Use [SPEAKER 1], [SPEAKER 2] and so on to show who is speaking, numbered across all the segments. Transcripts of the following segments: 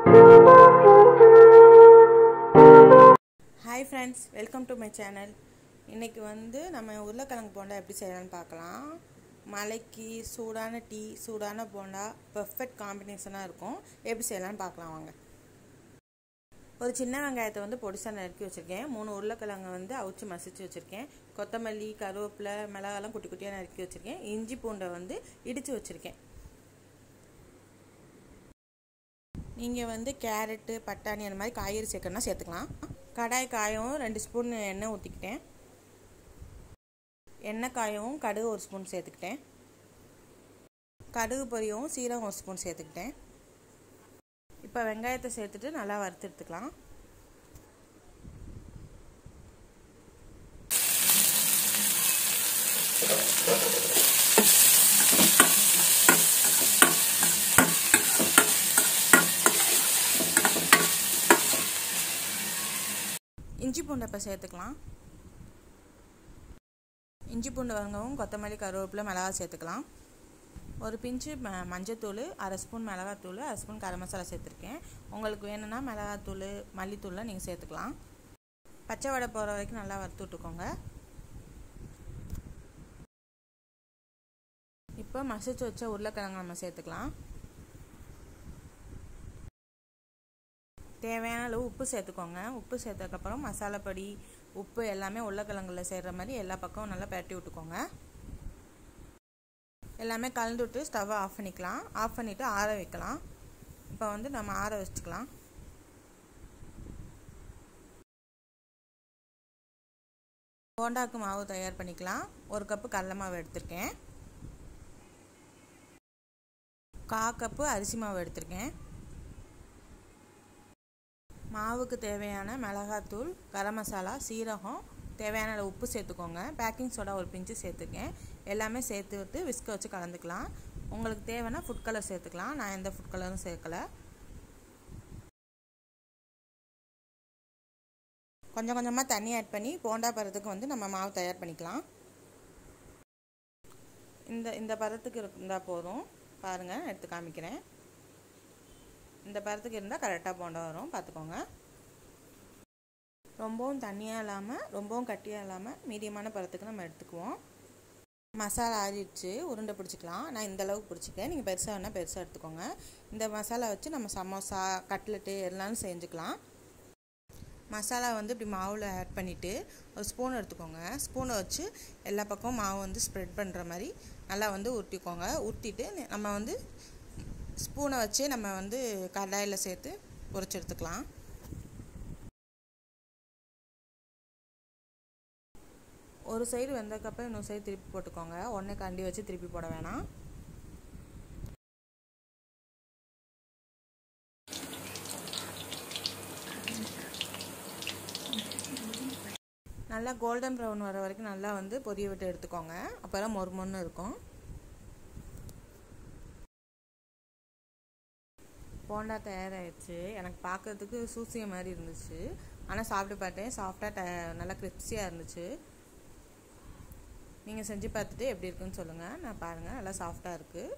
[SPEAKER 1] Hi friends welcome to my channel இன்றைக்கி வந்து நம்ம உருளைக்கிழங்கு போண்டா எப்படி செய்யலாம்னு பார்க்கலாம் மலைக்கு சூடான டீ சூடான போண்டா பர்ஃபெக்ட் காம்பினேஷனாக இருக்கும் எப்படி செய்யலாம்னு பார்க்கலாம் வாங்க ஒரு சின்ன வெங்காயத்தை வந்து பொடிசாக நறுக்கி வச்சுருக்கேன் மூணு உருளைக்கிழங்கை வந்து அவிச்சு மசிச்சு வச்சுருக்கேன் கொத்தமல்லி கருவேப்பிலை மிளகாலாம் குட்டி குட்டியாக நறுக்கி வச்சுருக்கேன் இஞ்சி பூண்டை வந்து இடித்து வச்சுருக்கேன் நீங்கள் வந்து கேரட்டு பட்டாணி அந்த மாதிரி காய்கறி சேர்க்கணும்னா சேர்த்துக்கலாம் கடாய் காயவும் ரெண்டு ஸ்பூன் எண்ணெய் ஊற்றிக்கிட்டேன் எண்ணெய் காயவும் கடுகு ஒரு ஸ்பூன் சேர்த்துக்கிட்டேன் கடுகு பொரியவும் சீரகம் ஒரு ஸ்பூன் சேர்த்துக்கிட்டேன் இப்போ வெங்காயத்தை சேர்த்துட்டு நல்லா வறுத்து எடுத்துக்கலாம் இஞ்சி பூண்டை இப்போ சேர்த்துக்கலாம் இஞ்சி பூண்டு வதங்கவும் கொத்தமல்லி கருவேப்பிலை மிளகா சேர்த்துக்கலாம் ஒரு பிஞ்சு ம மஞ்சத்தூள் அரை ஸ்பூன் மிளகாத்தூள் அரை ஸ்பூன் கரம் மசாலா சேர்த்துருக்கேன் உங்களுக்கு வேணும்னா மிளகாத்தூள் மல்லித்தூள்லாம் நீங்கள் சேர்த்துக்கலாம் பச்சை வடை போகிற வரைக்கும் நல்லா வறுத்து விட்டுக்கோங்க இப்போ மசிச்சு வச்ச உருளைக்கிழங்கு நம்ம சேர்த்துக்கலாம் தேவையான அளவு உப்பு சேர்த்துக்கோங்க உப்பு சேர்த்ததுக்கப்புறம் மசாலா பொடி உப்பு எல்லாமே உருளைக்கிழங்குல சேர்கிற மாதிரி எல்லா பக்கமும் நல்லா பரட்டி விட்டுக்கோங்க எல்லாமே கலந்து விட்டு ஸ்டவ்வை ஆஃப் பண்ணிக்கலாம் ஆஃப் பண்ணிவிட்டு ஆற வைக்கலாம் இப்போ வந்து நம்ம ஆற வச்சுக்கலாம் போண்டாக்கு மாவு தயார் பண்ணிக்கலாம் ஒரு கப்பு கடல மாவு எடுத்திருக்கேன் கா கப்பு அரிசி மாவு எடுத்திருக்கேன் மாவுக்கு தேவையான மிளகாத்தூள் கரம் மசாலா சீரகம் தேவையான அளவு உப்பு சேர்த்துக்கோங்க பேக்கிங் சோடா ஒரு பிஞ்சு சேர்த்துக்கேன் எல்லாமே சேர்த்து விட்டு விஸ்க வச்சு கலந்துக்கலாம் உங்களுக்கு தேவைன்னா ஃபுட் கலர் சேர்த்துக்கலாம் நான் எந்த ஃபுட் கலரும் சேர்க்கலை கொஞ்சம் கொஞ்சமாக தண்ணி ஆட் பண்ணி போண்டா பதத்துக்கு வந்து நம்ம மாவு தயார் பண்ணிக்கலாம் இந்த இந்த பதத்துக்கு இருந்தால் போதும் பாருங்கள் எடுத்து காமிக்கிறேன் இந்த பதத்துக்கு இருந்தால் கரெக்டாக போண்டா வரும் பார்த்துக்கோங்க ரொம்பவும் தண்ணியாக இல்லாமல் ரொம்பவும் கட்டியாக இல்லாமல் மீடியமான பதத்துக்கு நம்ம எடுத்துக்குவோம் மசாலா ஆறிடுச்சு உருண்டை பிடிச்சிக்கலாம் நான் இந்த அளவுக்கு பிடிச்சிக்கேன் நீங்கள் பெருசாக வேணால் பெருசாக எடுத்துக்கோங்க இந்த மசாலா வச்சு நம்ம சமோசா கட்லெட்டு எல்லாம் செஞ்சுக்கலாம் மசாலா வந்து இப்படி மாவில் ஆட் பண்ணிவிட்டு ஒரு ஸ்பூன் எடுத்துக்கோங்க ஸ்பூனை வச்சு எல்லா பக்கமும் மாவு வந்து ஸ்ப்ரெட் பண்ணுற மாதிரி நல்லா வந்து உருட்டிக்கோங்க உருட்டிட்டு நம்ம வந்து ஸ்பூனை வச்சு நம்ம வந்து கடாயில் சேர்த்து பொரிச்சு எடுத்துக்கலாம் ஒரு சைடு வெந்ததுக்கப்புறம் இன்னொரு சைடு திருப்பி போட்டுக்கோங்க ஒன்றே கண்டி வச்சு திருப்பி போட வேணாம் நல்லா கோல்டன் ப்ரௌன் வர வரைக்கும் நல்லா வந்து பொரிய விட்டு எடுத்துக்கோங்க அப்போ தான் மொறு மொன்னு இருக்கும் போண்டா தயாராகிடுச்சு எனக்கு பார்க்குறதுக்கு சூசிய மாதிரி இருந்துச்சு ஆனால் சாப்பிட்டு பார்த்தேன் சாஃப்டாக ட நல்லா கிரிப்ஸியாக இருந்துச்சு நீங்கள் செஞ்சு பார்த்துட்டு எப்படி இருக்குன்னு சொல்லுங்கள் நான் பாருங்கள் நல்லா சாஃப்டாக இருக்குது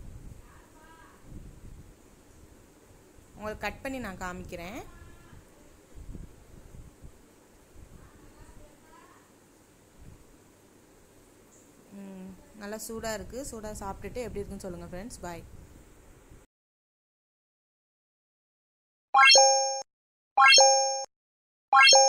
[SPEAKER 1] உங்களுக்கு கட் பண்ணி நான் காமிக்கிறேன் நல்லா சூடாக இருக்குது சூடாக சாப்பிட்டுட்டு எப்படி இருக்குன்னு சொல்லுங்கள் ஃப்ரெண்ட்ஸ் பாய்
[SPEAKER 2] Bye.